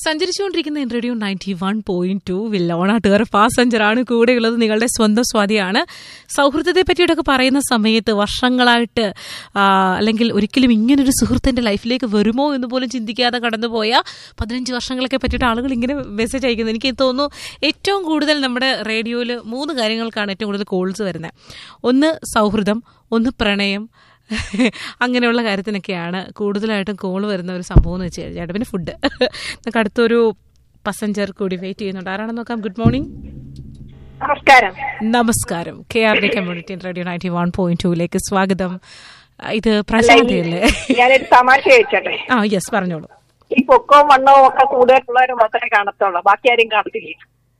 സഞ്ചരിച്ചുകൊണ്ടിരിക്കുന്ന radio ninety one point two വില്ലോണാട്ടുകാർ പാസഞ്ചറാണ് കൂടെയുള്ളത് നിങ്ങളുടെ സ്വന്തം സ്വാതിയാണ് സൗഹൃദത്തെ പറ്റിയിട്ടൊക്കെ പറയുന്ന സമയത്ത് വർഷങ്ങളായിട്ട് ആ, അല്ലെങ്കിൽ ഒരിക്കലും ഇങ്ങനൊരു സുഹൃത്തിന്റെ ലൈഫിലേക്ക് വരുമോ എന്ന് പോലും ചിന്തിക്കാതെ കടന്നുപോയ പതിനഞ്ച് വർഷങ്ങളൊക്കെ പറ്റിയിട്ട് ആളുകൾ ഇങ്ങനെ മെസ്സേജ് അയക്കുന്നത് എനിക്ക് തോന്നുന്നു ഏറ്റവും കൂടുതൽ നമ്മുടെ റേഡിയോയിൽ മൂന്ന് കാര്യങ്ങൾക്കാണ് ഏറ്റവും കൂടുതൽ കോൾസ് വരുന്നത് ഒന്ന് സൗഹൃദം ഒന്ന് പ്രണയം അങ്ങനെയുള്ള കാര്യത്തിനൊക്കെയാണ് കൂടുതലായിട്ടും കോൾ വരുന്ന ഒരു സംഭവം എന്ന് വെച്ച് കഴിഞ്ഞാൽ പിന്നെ ഫുഡ് നമുക്ക് അടുത്തൊരു പസഞ്ചർ കൂടി വെയിറ്റ് ചെയ്യുന്നുണ്ട് ആരാണെന്ന് നോക്കാം ഗുഡ് മോർണിംഗ് നമസ്കാരം നമസ്കാരം K R D community radio ninety one point ടൂയിലേക്ക് സ്വാഗതം ഇത് പ്രശാന്തയല്ലേ ഞാനൊരു തമാശ ചോദിച്ചോട്ടെ ആ യെസ് പറഞ്ഞോളൂ ഈ പൊക്കവും വണ്ണവും ഒക്കെ കൂടുതലുള്ളവർ മാത്രമേ കാണത്തുള്ളൂ ബാക്കി ആരും കാണത്തില്ല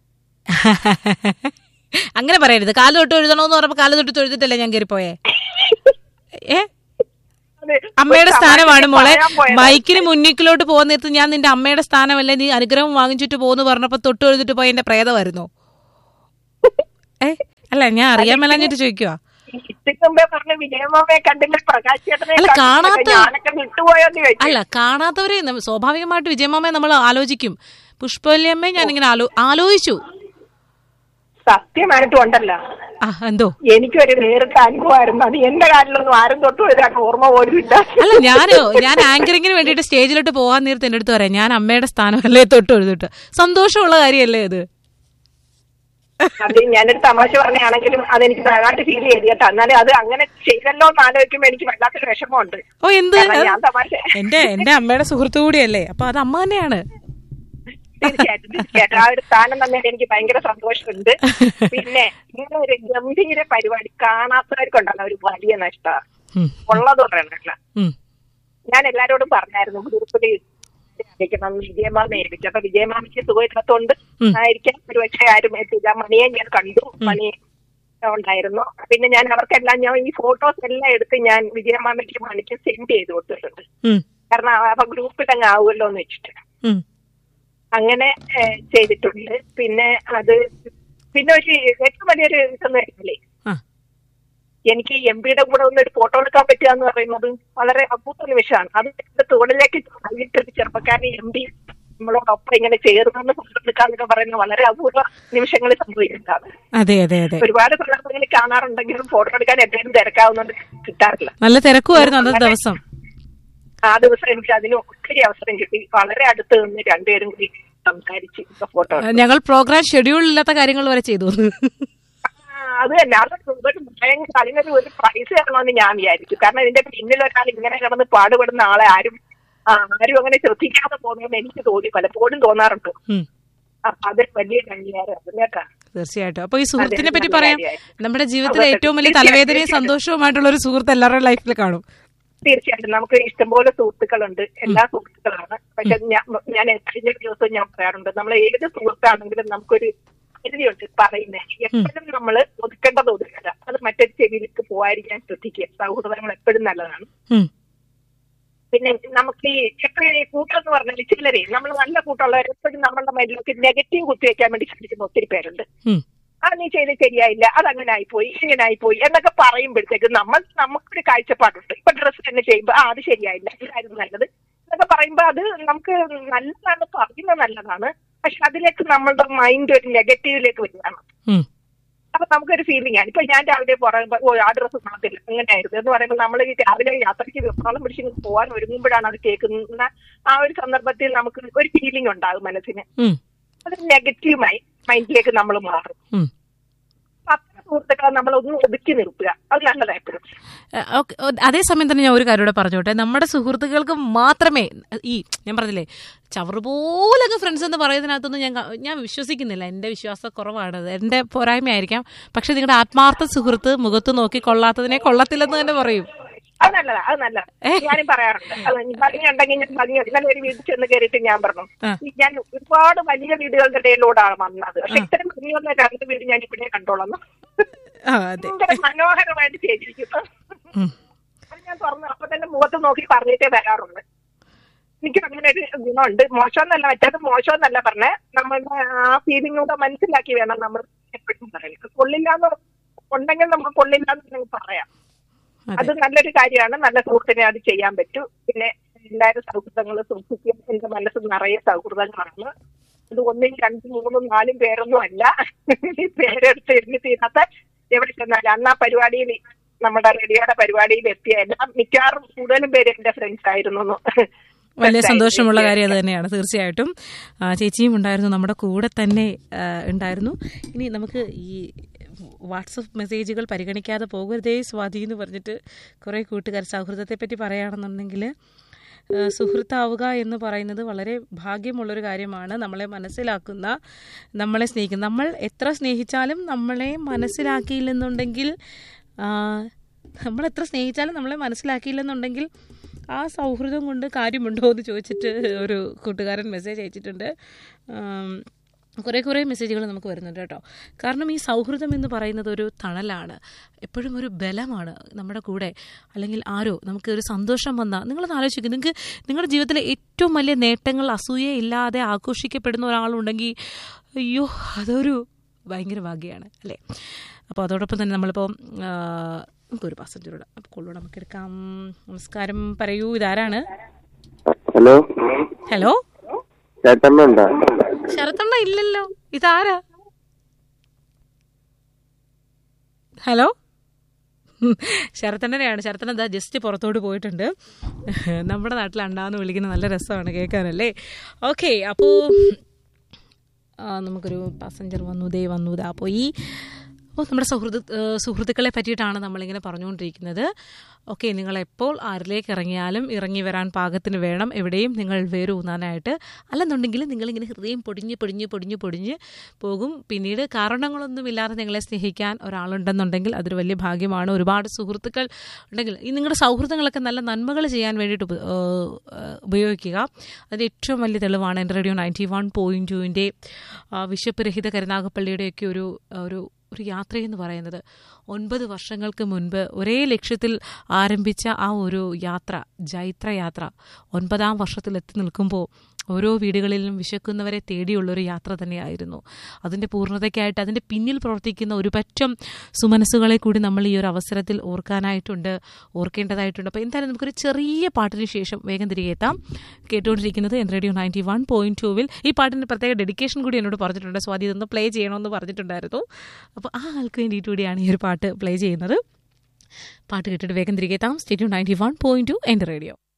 അങ്ങനെ പറയരുത് കാല് തൊട്ട് എഴുതണമെന്ന് പറഞ്ഞപ്പോ കാല് തൊട്ട് തൊഴുതിട്ടല്ലേ ഞാൻ കയറിപ്പോയേ ഏ അത് അമ്മയുടെ ഒരു സ്ഥാനമാണ് തമാശ മോളെ പറയാൻ പോയതാ. മൈക്കിന് മുന്നിക്കിലോട്ട് പോകുന്ന നേരത്ത് ഞാൻ നിന്റെ അമ്മയുടെ സ്ഥാനമല്ലേ നീ അനുഗ്രഹം വാങ്ങിച്ചിട്ട് പോകുന്നു പറഞ്ഞപ്പോ തൊട്ട് എഴുതിട്ട് പോയി എന്റെ പ്രേതമായിരുന്നു ഏ അല്ല ഞാൻ അറിയാൻ മേലാഞ്ഞിട്ട് ചോദിക്കുവാ ഇതിന് മുമ്പേ പറഞ്ഞ വിജയമാമയെ കണ്ടില്ല പ്രകാശ് ചേട്ടനെ അല്ല, കണ്ടില്ല. കാണാത്ത- ഞാനൊക്കെ വിട്ടുപോയെന്ന് ചോദിച്ചു അല്ല കാണാത്തവരെ നമ്മ- സ്വാഭാവികമായിട്ട് വിജയമാമയെ നമ്മൾ ആലോചിക്കും പുഷ്പവല്യമ്മയെ ഞാനിങ്ങനെ ആലോ ആലോചിച്ചു സത്യമായിട്ടും ഉണ്ടല്ലോ ആ എന്തോ എനിക്കൊരു നേരിട്ട അനുഭവമായിരുന്നു അത് എന്റെ കാലിലൊന്നും ആരും തൊട്ടു വരാൻ ഓർമ്മ പോലും ഇല്ല അല്ല ഞാനോ ഞാൻ ആങ്കറിങ്ങിന് വേണ്ടിയിട്ട് സ്റ്റേജിലോട്ട് പോകാൻ നേരത്തെ എന്റെ അടുത്ത് പറയാം ഞാൻ അമ്മയുടെ സ്ഥാനമല്ലേ തൊട്ട് എഴുതിട്ട് സന്തോഷമുള്ള കാര്യമല്ലേ ഇത് അത് ഞാനൊരു തമാശ പറഞ്ഞാണെങ്കിലും അതെനിക്ക് നന്നായിട്ട് ഫീൽ ചെയ്ത് കേട്ടോ എന്നാലും അത് അങ്ങനെ ചെയ്തല്ലോ എന്ന് ആലോചിക്കുമ്പോ എനിക്ക് വല്ലാത്തൊരു വിഷമമുണ്ട് ഓ എന്ത് കാരണം ഞാൻ തമാശ എന്റെ എന്റെ അമ്മയുടെ സുഹൃത്തു കൂടിയല്ലേ അപ്പൊ അത് അമ്മ തന്നെയാണ് തീർച്ചയായിട്ടും തീർച്ചയായിട്ടും ആ ഒരു സ്ഥാനം തന്നെ എനിക്ക് ഭയങ്കര സന്തോഷമുണ്ട് പിന്നെ ഇങ്ങനെ ഒരു ഗംഭീര പരിപാടി കാണാത്തവർക്കുണ്ടല്ലോ ഒരു വലിയ നഷ്ടമാണ് ഉം, ഉള്ളത് പറയണല്ല ഉം, ഞാൻ എല്ലാരോടും പറഞ്ഞായിരുന്നു ഗ്രൂപ്പിൽ അറിയിക്കണം വിജയമാമ ഏൽപ്പിച്ചു അപ്പൊ വിജയമാമയ്ക്ക് സുഖമില്ലാത്തോണ്ട് ഉം. ആയിരിക്കാം ഒരു പക്ഷേ ആരും എത്തില്ല മണിയെ ഞാൻ കണ്ടു മണി ഉണ്ടായിരുന്നു പിന്നെ ഞാൻ അവർക്കെല്ലാം ഞാൻ ഈ ഫോട്ടോസ് എല്ലാം എടുത്ത് ഞാൻ വിജയമാമയ്ക്ക് മണിക്ക് സെൻഡ് ചെയ്ത് കൊടുത്തിട്ടുണ്ട് ഉം, കാരണം അപ്പൊ ഗ്രൂപ്പിൽ അങ്ങ് ആവുമല്ലോ എന്ന് വെച്ചിട്ട് ഉം. അങ്ങനെ ഏഹ്, ചെയ്തിട്ടുണ്ട് പിന്നെ അത് പിന്നെ ഒരു ഏറ്റവും വലിയൊരു ഇതെന്ന് വെച്ചാലേ ആ, എനിക്ക് എം പിയുടെ കൂടെ ഒന്ന് ഒരു ഫോട്ടോ എടുക്കാൻ പറ്റുക എന്ന് പറയുന്നത് വളരെ അപൂർവ നിമിഷമാണ് അത് എന്റെ തോളിലേക്ക് കഴിഞ്ഞിട്ടൊരു ചെറുപ്പക്കാരൻ എം പി നമ്മളോടൊപ്പം ഇങ്ങനെ ചേർന്ന് ഫോട്ടോ എടുക്കാന്നൊക്കെ പറയുന്നത് വളരെ അപൂർവ നിമിഷങ്ങളിൽ സംഭവിക്കുന്നതാണ് അതെ അതെ അതെ ഒരുപാട് സന്ദർഭങ്ങളിൽ കാണാറുണ്ടെങ്കിലും ഫോട്ടോ എടുക്കാൻ എപ്പോഴും തിരക്കാവുന്നുണ്ട് കിട്ടാറില്ല നല്ല തിരക്കുമായിരുന്നു അന്നത്തെ ദിവസം ആ ദിവസം എനിക്ക് അതിന് ഒത്തിരി അവസരം കിട്ടി വളരെ അടുത്ത് നിന്ന് രണ്ടുപേരും കൂടി സംസാരിച്ച് ഇപ്പൊ ഫോട്ടോ ഞങ്ങൾ പ്രോഗ്രാം ഷെഡ്യൂൾ ഇല്ലാത്ത കാര്യങ്ങൾ വരെ ചെയ്തു അത് തന്നെ അത് ഒരു ഭയങ്കര അതിനൊരു ഒരു പ്രൈസ് തരണമെന്ന് ഞാൻ വിചാരിച്ചു കാരണം ഇതിന്റെ പിന്നിൽ ഒരാൾ ഇങ്ങനെ കിടന്ന് പാടുപെടുന്ന ആളെ ആരും ആ, ആരും അങ്ങനെ ശ്രദ്ധിക്കാതെ പോകുന്നതെന്ന് എനിക്ക് തോന്നി പലപ്പോഴും തോന്നാറുണ്ട് ഉം, അപ്പൊ അത് വലിയ അംഗീകാരം കേട്ടാ തീർച്ചയായിട്ടും അപ്പൊ ഈ സുഹൃത്തിനെ അതെ, പറ്റി നല്ല പറയാം കാര്യമായി. നമ്മുടെ ജീവിതത്തിലെ അതെ, ഏറ്റവും വലിയ തീർച്ചയായും, തലവേദനയും തീർച്ചയായും. സന്തോഷവുമായിട്ടുള്ള ഒരു സുഹൃത്ത് എല്ലാവരുടെ ലൈഫിൽ കാണും തീർച്ചയായിട്ടും നമുക്ക് ഇഷ്ടംപോലെ സുഹൃത്തുക്കളുണ്ട് എല്ലാ സുഹൃത്തുക്കളാണ് പക്ഷെ ഞാൻ ഞാൻ കഴിഞ്ഞ ദിവസം ഞാൻ പറയാറുണ്ട് നമ്മൾ ഏത് സുഹൃത്താണെങ്കിലും നമുക്കൊരു പരിധിയുണ്ട് പറയുന്നത് എപ്പോഴും നമ്മൾ ഒതുക്കേണ്ടത് ഒതുക്കുക അത് മറ്റൊരു ചെവിയിലേക്ക് പോകാതിരിക്കാൻ ശ്രദ്ധിക്കുക സൗഹൃദങ്ങൾ എപ്പോഴും നല്ലതാണ് ഉം, പിന്നെ നമുക്ക് ഈ എപ്പോഴും ഈ കൂട്ടം എന്ന് പറഞ്ഞാൽ ചിലരെ നമ്മൾ നല്ല കൂട്ടമുള്ളവർ എപ്പോഴും നമ്മളുടെ മൈൻഡിലേക്ക് നെഗറ്റീവ് കുത്തിവെക്കാൻ വേണ്ടി ശ്രമിക്കുന്ന ഒത്തിരി പേരുണ്ട് ഉം, ആ നീ ചെയ്ത് ശരിയായില്ല അതങ്ങനെ ആയിപ്പോയി ഇങ്ങനെ ആയിപ്പോയി എന്നൊക്കെ പറയുമ്പോഴത്തേക്ക് നമ്മൾ നമുക്കൊരു കാഴ്ചപ്പാടുണ്ട് ഇപ്പൊ ഡ്രസ്സ് തന്നെ ചെയ്യുമ്പോ ആ അത് ശരിയായില്ല ഇതായിരുന്നു നല്ലത് എന്നൊക്കെ പറയുമ്പോ അത് നമുക്ക് നല്ലതാണ് പറയുന്നത് നല്ലതാണ് പക്ഷെ അതിലേക്ക് നമ്മളുടെ മൈൻഡ് ഒരു നെഗറ്റീവിലേക്ക് വരികയാണ് ഉം, അപ്പൊ നമുക്കൊരു ഫീലിംഗ് ആണ് ഇപ്പൊ ഞാൻ രാവിലെ പറയുമ്പോ ഓ ആ ഡ്രസ്സ് കാണത്തില്ല അങ്ങനെയായിരുന്നു എന്ന് പറയുമ്പോൾ നമ്മൾ ഈ രാവിലെ യാത്രയ്ക്ക് വെപ്രാളം പിടിച്ച് ഇങ്ങ് പോകാൻ ഒരുങ്ങുമ്പോഴാണ് അത് കേൾക്കുന്ന ആ ഒരു സന്ദർഭത്തിൽ നമുക്ക് ഒരു ഫീലിംഗ് ഉണ്ടാകും മനസ്സിന് ഉം, അത് നെഗറ്റീവ് മൈൻഡിലേക്ക് നമ്മൾ മാറും ഉം. അത്തരം സുഹൃത്തുക്കളെ നമ്മൾ ഒന്ന് ഒതുക്കി നിർത്തുക അത് നല്ലതാ എപ്പോഴും ഏഹ് ഓക്കെ, ഓ, അതേസമയം തന്നെ ഞാൻ ഒരു കാര്യം കൂടെ പറഞ്ഞോട്ടെ നമ്മുടെ സുഹൃത്തുക്കൾക്ക് മാത്രമേ ഈ ഞാൻ പറഞ്ഞില്ലേ ചവറുപോലൊക്കെ ഫ്രണ്ട്സ് എന്ന് പറയുന്നതിനകത്തൊന്നും ഞാൻ ക- ഞാൻ വിശ്വസിക്കുന്നില്ല എന്റെ വിശ്വാസക്കുറവാണ് അത് എന്റെ പോരായ്മയായിരിക്കാം പക്ഷെ നിങ്ങളുടെ ആത്മാർത്ഥ സുഹൃത്ത് മുഖത്ത് നോക്കി കൊള്ളാത്തതിനെ കൊള്ളത്തില്ലെന്ന് തന്നെ പറയും അത് നല്ലതാ അത് നല്ലതാ ഞാനും പറയാറുണ്ട് അത് ഭംഗിയുണ്ടെങ്കിൽ ഞാൻ ഭംഗി ഇന്നലെ ഒരു വീട്ടിൽ ചെന്ന് കയറിയിട്ട് ഞാൻ പറഞ്ഞു ആ. ഈ ഞാൻ ഒരുപാട് വലിയ വീടുകളുടെ ഇടയിലൂടെയാണ് വന്നത് പക്ഷെ ഇത്തരം ഭംഗിയുള്ള രണ്ട് വീട് ഞാൻ ഇപ്പോഴേ കണ്ടോളാം ആ അതെ ഭയങ്കര മനോഹരമായിട്ട് ചെയ്തിരിക്കുന്നു ഉം. അത് ഞാൻ തുറന്നു അപ്പൊ തന്നെ മുഖത്ത് നോക്കി പറഞ്ഞിട്ടേ വരാറുണ്ട് എനിക്ക് അങ്ങനെ ഒരു ഗുണമുണ്ട് മോശമെന്നല്ല മറ്റേത് മോശമെന്നല്ല പറഞ്ഞേ നമ്മളുടെ ആ ഫീലിംഗ് കൂടെ മനസ്സിലാക്കി വേണം നമ്മൾ എപ്പോഴും പറയുന്നത് കൊള്ളില്ലാന്ന് ഉണ്ടെങ്കിൽ നമുക്ക് കൊള്ളില്ലാന്ന് നമുക്ക് പറയാം അതെ അത് നല്ലൊരു കാര്യമാണ് നല്ല സുഹൃത്തിനെ അത് ചെയ്യാൻ പറ്റൂ പിന്നെ എല്ലാവരും സൗഹൃദങ്ങൾ സൂക്ഷിക്കും എന്റെ മനസ്സ് നിറയെ സൗഹൃദങ്ങളാണ് അത് ഒന്നും രണ്ടും മൂന്നും നാലും പേരൊന്നും അല്ല ഈ പേരെടുത്ത് എണ്ണി തീരാത്ത എവിടെ ചെന്നാലും അന്ന് ആ പരിപാടിയിൽ നമ്മുടെ റേഡിയോയുടെ പരിപാടിയിൽ എത്തിയ എല്ലാം മിക്കവാറും കൂടുതലും പേര് എന്റെ ഫ്രണ്ട്സ് ആയിരുന്നു എന്ന്. വലിയ സന്തോഷമുള്ള കാര്യം അത് തന്നെയാണ് തീർച്ചയായിട്ടും ആ, ചേച്ചിയും ഉണ്ടായിരുന്നു നമ്മുടെ കൂടെ തന്നെ ആ, ഉണ്ടായിരുന്നു ഇനി നമുക്ക് ഈ വാട്സപ്പ് മെസ്സേജുകൾ പരിഗണിക്കാതെ പോകരുതേ സ്വാതി എന്ന് പറഞ്ഞിട്ട് കുറേ കൂട്ടുകാർ സൗഹൃദത്തെ പറ്റി പറയുകയാണെന്നുണ്ടെങ്കിൽ ആ, സുഹൃത്താവുക എന്ന് പറയുന്നത് വളരെ ഭാഗ്യമുള്ളൊരു കാര്യമാണ് നമ്മളെ മനസ്സിലാക്കുന്ന നമ്മളെ സ്നേഹിക്കുന്ന നമ്മൾ എത്ര സ്നേഹിച്ചാലും നമ്മളെ മനസ്സിലാക്കിയില്ലെന്നുണ്ടെങ്കിൽ ആ, നമ്മൾ എത്ര സ്നേഹിച്ചാലും നമ്മളെ മനസ്സിലാക്കിയില്ലെന്നുണ്ടെങ്കിൽ ആ സൗഹൃദം കൊണ്ട് കാര്യമുണ്ടോ എന്ന് ചോദിച്ചിട്ട് ഒരു കൂട്ടുകാരൻ മെസ്സേജ് അയച്ചിട്ടുണ്ട് ആം, കുറേ കുറേ മെസ്സേജുകൾ നമുക്ക് വരുന്നുണ്ട് കേട്ടോ കാരണം ഈ സൗഹൃദം എന്ന് പറയുന്നത് ഒരു തണലാണ് എപ്പോഴും ഒരു ബലമാണ് നമ്മുടെ കൂടെ അല്ലെങ്കിൽ ആരോ നമുക്ക് ഒരു സന്തോഷം വന്നാൽ നിങ്ങളത് ആലോചിക്കും നിങ്ങൾക്ക് നിങ്ങളുടെ ജീവിതത്തിലെ ഏറ്റവും വലിയ നേട്ടങ്ങൾ അസൂയ ഇല്ലാതെ ആഘോഷിക്കപ്പെടുന്ന ഒരാളുണ്ടെങ്കിൽ അയ്യോ അതൊരു ഭയങ്കര ഭാഗ്യമാണ് അല്ലേ അപ്പോൾ അതോടൊപ്പം തന്നെ നമ്മളിപ്പോൾ നമുക്കൊരു പാസഞ്ചറോട് അപ്പോൾ കൊള്ളൂടെ നമുക്ക് എടുക്കാം നമസ്കാരം പറയൂ ഇതാരാണ് ഹലോ ഹലോ ചേട്ടമ്മ ഉണ്ടോ ശരത്തണ്ണ ഇല്ലല്ലോ ഇതാരാ ഹലോ ശരത്തണ്ണനെയാണ് ശരത്തണ്ണ എന്താ ജസ്റ്റ് പുറത്തോട്ട് പോയിട്ടുണ്ട് നമ്മുടെ നാട്ടിൽ അണ്ടാന്ന് വിളിക്കുന്ന നല്ല രസമാണ് കേൾക്കാനല്ലേ ഓക്കെ അപ്പോൾ നമുക്കൊരു പാസഞ്ചർ വന്നു ദേ വന്നു ദാ പോയി അപ്പോൾ നമ്മുടെ സുഹൃത്ത് ഏഹ് സുഹൃത്തുക്കളെ പറ്റിയിട്ടാണ് നമ്മളിങ്ങനെ പറഞ്ഞുകൊണ്ടിരിക്കുന്നത് ഓക്കെ നിങ്ങൾ എപ്പോൾ ആരിലേക്ക് ഇറങ്ങിയാലും ഇറങ്ങി വരാൻ പാകത്തിന് വേണം എവിടെയും നിങ്ങൾ വേരൂന്നാനായിട്ട് അല്ലെന്നുണ്ടെങ്കിൽ നിങ്ങളിങ്ങനെ ഹൃദയം പൊടിഞ്ഞ് പൊടിഞ്ഞ് പൊടിഞ്ഞ് പൊടിഞ്ഞ് പോകും പിന്നീട് കാരണങ്ങളൊന്നുമില്ലാതെ നിങ്ങളെ സ്നേഹിക്കാൻ ഒരാളുണ്ടെന്നുണ്ടെങ്കിൽ അതൊരു വലിയ ഭാഗ്യമാണ് ഒരുപാട് സുഹൃത്തുക്കൾ ഉണ്ടെങ്കിൽ ഈ നിങ്ങളുടെ സൗഹൃദങ്ങളൊക്കെ നല്ല നന്മകൾ ചെയ്യാൻ വേണ്ടിയിട്ട് ഉപ- ഏഹ് ഏഹ് ഉപയോഗിക്കുക അതിൻ്റെ ഏറ്റവും വലിയ തെളിവാണ് എൻ്റെ റേഡിയോ നയൻറ്റി വൺ പോയിൻറ്റ് ടുവിൻ്റെ വിശപ്പ് രഹിത കരുനാഗപ്പള്ളിയുടെയൊക്കെ ഒരു ഒരു ഒരു യാത്രയെന്ന് പറയുന്നത് ഒൻപത് വർഷങ്ങൾക്ക് മുൻപ് ഒരേ ലക്ഷ്യത്തിൽ ആരംഭിച്ച ആ ഒരു യാത്ര ജൈത്രയാത്ര ഒൻപതാം വർഷത്തിൽ എത്തി നിൽക്കുമ്പോൾ ഓരോ വീടുകളിലും വിശക്കുന്നവരെ തേടിയുള്ള ഒരു യാത്ര തന്നെയായിരുന്നു അതിൻ്റെ പൂർണ്ണതയ്ക്കായിട്ട് അതിൻ്റെ പിന്നിൽ പ്രവർത്തിക്കുന്ന ഒരു പറ്റം സുമനസ്സുകളെ കൂടി നമ്മൾ ഈ ഒരു അവസരത്തിൽ ഓർക്കാനായിട്ടുണ്ട് ഓർക്കേണ്ടതായിട്ടുണ്ട് അപ്പോൾ എന്തായാലും നമുക്കൊരു ചെറിയ പാട്ടിന് ശേഷം വേഗം തിരികെ എത്താം കേട്ടുകൊണ്ടിരിക്കുന്നത് എൻ റേഡിയോ നയൻറ്റി വൺ പോയിന്റ് ടൂവിൽ ഈ പാട്ടിന് പ്രത്യേക ഡെഡിക്കേഷൻ കൂടി എന്നോട് പറഞ്ഞിട്ടുണ്ട് സ്വാതി ഇതൊന്ന് പ്ലേ ചെയ്യണമെന്ന് പറഞ്ഞിട്ടുണ്ടായിരുന്നു അപ്പോൾ ആ ആൾക്ക് വേണ്ടിയിട്ട് കൂടിയാണ് ഈ ഒരു പാട്ട് പ്ലേ ചെയ്യുന്നത് പാട്ട് കേട്ടിട്ട് വേഗം തിരികെ എത്താം സ്റ്റേറ്റ്യൂ നയൻറ്റി വൺ പോയിന്റ് ടു എൻ്റെ റേഡിയോ